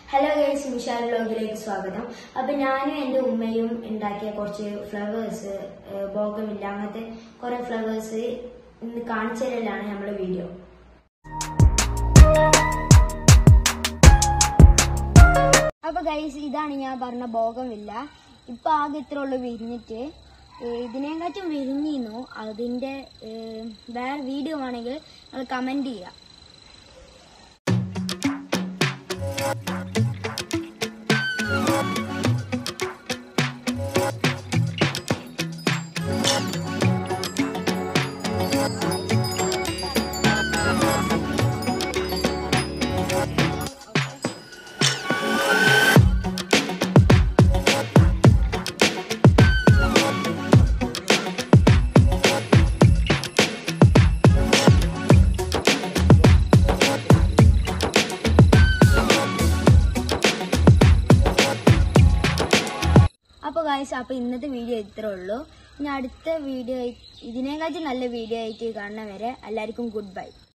hello guys Mishal വ്ലോഗിലേക്ക് സ്വാഗതം അപ്പൊ ഞാനും എന്റെ ഉമ്മയും ഉണ്ടാക്കിയ കുറച്ച് ഫ്ലവേഴ്സ് ഭോഗമില്ല അങ്ങനത്തെ കുറെ ഫ്ലവേഴ്സ് ഇന്ന് കാണിച്ചു തരലാണ് നമ്മുടെ വീഡിയോ അപ്പൊ ഗൈസ് ഇതാണ് ഞാൻ പറഞ്ഞ ഭോഗമില്ല ഇപ്പൊ ആകെ ഇത്ര ഉള്ളു വിരിഞ്ഞിട്ട് ഏഹ് ഇതിനെക്കാട്ടും വിരിഞ്ഞിരുന്നു അതിന്റെ ഏഹ് വേറെ വീഡിയോ ആണെങ്കിൽ നിങ്ങൾ കമന്റ് ചെയ്യുക അപ്പോൾ ഗായ്സ് അപ്പോൾ ഇന്നത്തെ വീഡിയോ ഇത്രേ ഉള്ളൂ ഇനി അടുത്ത വീഡിയോ ഇതിനെക്കാട്ടും നല്ല വീഡിയോ ആയിട്ട് കാണുന്ന വരെ എല്ലാവർക്കും ഗുഡ് ബൈ